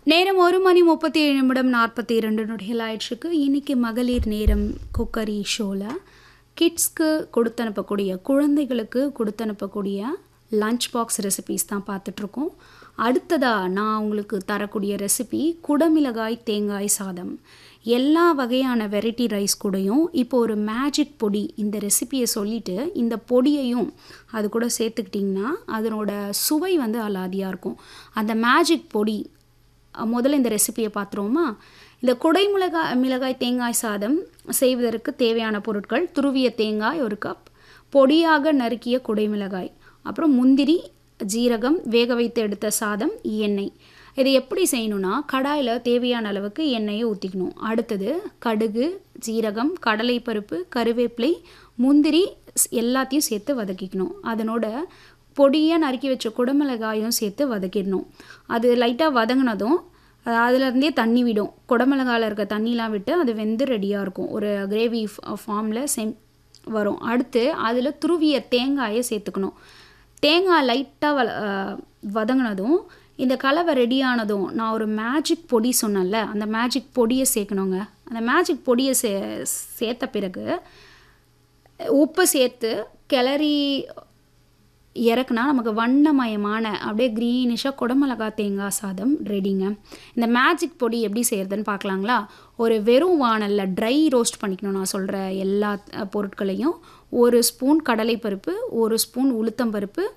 நேரம் ஒரு மணி முப்பத்தி ஏழு நிமிடம் நாற்பத்தி இரண்டு நொடிகள் ஆயிடுச்சுக்கு இன்னைக்கு மகளிர் நேரம் குக்கரி ஷோவில் கிட்ஸ்க்கு கொடுத்தனுப்பக்கூடிய குழந்தைகளுக்கு கொடுத்தனுப்பக்கூடிய லஞ்ச் பாக்ஸ் ரெசிபீஸ் தான் பார்த்துட்ருக்கோம் அடுத்ததாக நான் உங்களுக்கு தரக்கூடிய ரெசிபி குடமிளகாய் தேங்காய் சாதம் எல்லா வகையான வெரைட்டி ரைஸ் கூடயும் இப்போ ஒரு மேஜிக் பொடி இந்த ரெசிபியை சொல்லிவிட்டு இந்த பொடியையும் அது கூட சேர்த்துக்கிட்டிங்கன்னா அதனோட சுவை வந்து அலாதியாக இருக்கும் அந்த மேஜிக் பொடி முதல்ல இந்த ரெசிபியை பார்த்துருவோமா இந்த குடை மிளகாய் மிளகாய் தேங்காய் சாதம் செய்வதற்கு தேவையான பொருட்கள் துருவிய தேங்காய் ஒரு கப் பொடியாக நறுக்கிய குடை மிளகாய் அப்புறம் முந்திரி ஜீரகம் வேக வைத்து எடுத்த சாதம் எண்ணெய் இதை எப்படி செய்யணும்னா கடாயில் தேவையான அளவுக்கு எண்ணெயை ஊற்றிக்கணும் அடுத்தது கடுகு ஜீரகம் கடலைப்பருப்பு கருவேப்பிலை முந்திரி எல்லாத்தையும் சேர்த்து வதக்கிக்கணும் அதனோட பொடியாக நறுக்கி வச்ச குடமிளகாயும் சேர்த்து வதக்கிடணும் அது லைட்டாக வதங்கினதும் அதுலேருந்தே தண்ணி விடும் குடமிளகாயில் இருக்க தண்ணிலாம் விட்டு அது வெந்து ரெடியாக இருக்கும் ஒரு கிரேவி ஃபார்மில் செம் வரும் அடுத்து அதில் துருவிய தேங்காயை சேர்த்துக்கணும் தேங்காய் லைட்டாக வ வதங்கினதும் இந்த கலவை ரெடியானதும் நான் ஒரு மேஜிக் பொடி சொன்னேன்ல அந்த மேஜிக் பொடியை சேர்க்கணுங்க அந்த மேஜிக் பொடியை சே சேர்த்த பிறகு உப்பு சேர்த்து கிளறி இறக்குனா நமக்கு வண்ணமயமான அப்படியே க்ரீனிஷாக குடமிளகா தேங்காய் சாதம் ரெடிங்க இந்த மேஜிக் பொடி எப்படி செய்கிறதுன்னு பார்க்கலாங்களா ஒரு வெறும் வானலில் ட்ரை ரோஸ்ட் பண்ணிக்கணும் நான் சொல்கிற எல்லா பொருட்களையும் ஒரு ஸ்பூன் கடலைப்பருப்பு ஒரு ஸ்பூன் உளுத்தம்பருப்பு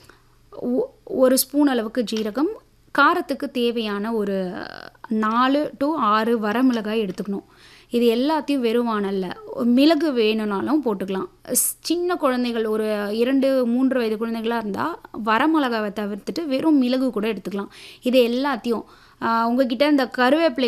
ஒரு ஸ்பூன் அளவுக்கு ஜீரகம் காரத்துக்கு தேவையான ஒரு நாலு டு ஆறு வரமிளகாய் எடுத்துக்கணும் இது எல்லாத்தையும் வெறும் வானலில் மிளகு வேணும்னாலும் போட்டுக்கலாம் சின்ன குழந்தைகள் ஒரு இரண்டு மூன்று வயது குழந்தைகளாக இருந்தால் வரமிளகாவை தவிர்த்துட்டு வெறும் மிளகு கூட எடுத்துக்கலாம் இது எல்லாத்தையும் உங்ககிட்ட இந்த கருவேப்பிலை